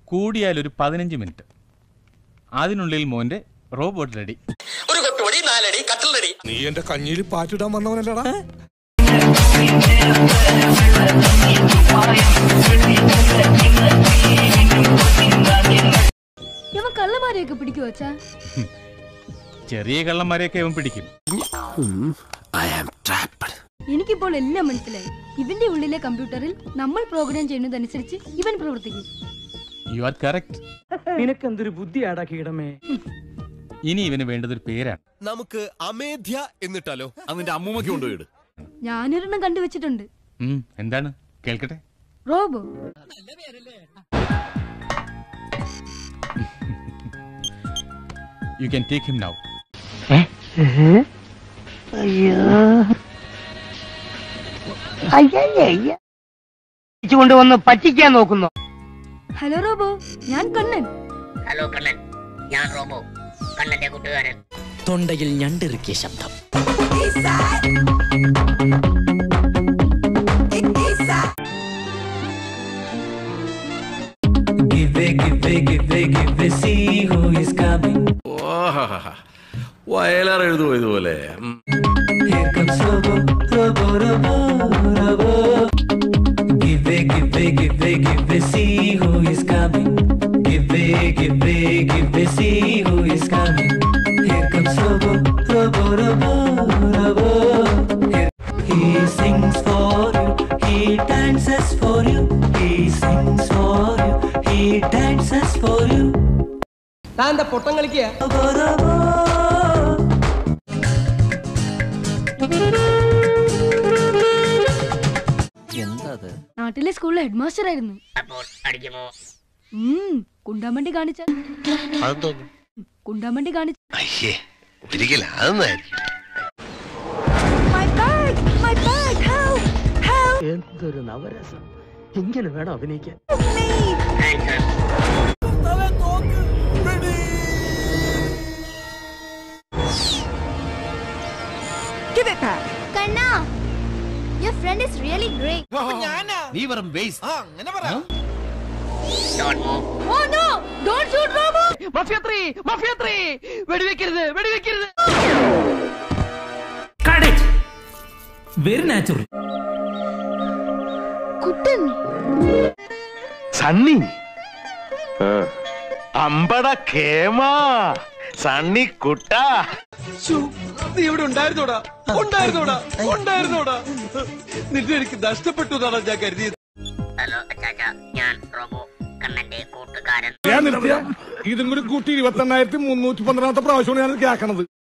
കൂടിയാൽ ഒരു പതിനഞ്ച് മിനിറ്റ് അതിനുള്ളിൽ മോന്റെ റോബോട്ട് റെഡി ഒരു കൊട്ടുപടി നാലടി കട്ടിലടി നീ എന്റെ കഞ്ഞിയിൽ പാറ്റിടാൻ വന്നവനല്ലടാ ഇവൻ കള്ളമാരെയൊക്കെ പിടിക്കുവോ അച്ഛാ ചെറിയ കള്ളന്മാരെയൊക്കെ അവൻ പിടിക്കും എനിക്കിപ്പോൾ എല്ലാം മനസ്സിലായി ഇവന്റെ ഉള്ളിലെ കമ്പ്യൂട്ടറിൽ നമ്മൾ പ്രോഗ്രാം ചെയ്യുന്നതനുസരിച്ച് ഇവൻ പ്രവർത്തിക്കും യു ആർ കറക്റ്റ് നിനക്കെന്തൊരു ബുദ്ധിയാടാ കീടമേ ഇനി ഇവന് വേണ്ടതൊരു പേരാണ് നമുക്ക് അമേധ്യ എന്നിട്ടാലോ അതിന്റെ അമ്മൂമ്മയ്ക്ക് കൊണ്ടുപോയിട് ഞാനൊരെണ്ണം കണ്ടുവച്ചിട്ടുണ്ട് ഉം, എന്താണ് കേൾക്കട്ടെ robo you can take him now കൊണ്ടുവന്ന് പറ്റിക്കാൻ നോക്കുന്നു ഹലോ റോബോ ഞാൻ കണ്ണൻ ഹലോ കണ്ണൻ ഞാൻ റോബോ കണ്ണന്റെ കൂട്ടുകാരൻ തൊണ്ടയിൽ ഞണ്ടിറുക്കിയ ശബ്ദം വയലാർ എഴുതുമോ ഇതുപോലെ ഉം. താന്റെ പൊട്ടം കളിക്കുക നാട്ടിലെ സ്കൂളിലെ ഹെഡ് മാസ്റ്റർ ആയിരുന്നു അപ്പോൾ അടിക്കുമോ ഉം, കുണ്ടാമണ്ടി കാണിച്ച കുണ്ടാമണ്ടി കാണിച്ച അയ്യേ ഒരിക്കലും അതൊന്നായിരിക്കും എന്തൊരു നവരസം ഇങ്ങനെ വേണം അഭിനയിക്കാൻ ആൻസർ കണ്ണാ your friend is really great നീ വെറും waste dot move oh no don't shoot robo mafia three mafia three വെടിവെക്കരുത് വെടിവെക്കരുത് വെരി നാച്ചുറൽ കുട്ടൻ സണ്ണി അമ്പട കേമാ സണ്ണി കുട്ട നീ ഇവിടെ ഉണ്ടായിരുന്നോടാ ഉണ്ടായിരുന്നോടാ ഉണ്ടായിരുന്നോടാ നിന്നെ എനിക്ക് നഷ്ടപ്പെട്ടു എന്നാണ് ഞാൻ കരുതിയത് ഹലോ അച്ചാച്ച ഞാൻ റോബോ കണ്ണന്റെ കൂട്ടുകാരൻ ഞാൻ നിർത്തിയ ഇതും കൂടി കൂട്ടി ഇരുപത്തി എണ്ണായിരത്തി മുന്നൂറ്റി പന്ത്രണ്ടാമത്തെ പ്രാവശ്യമാണ് ഞാൻ കേൾക്കണത്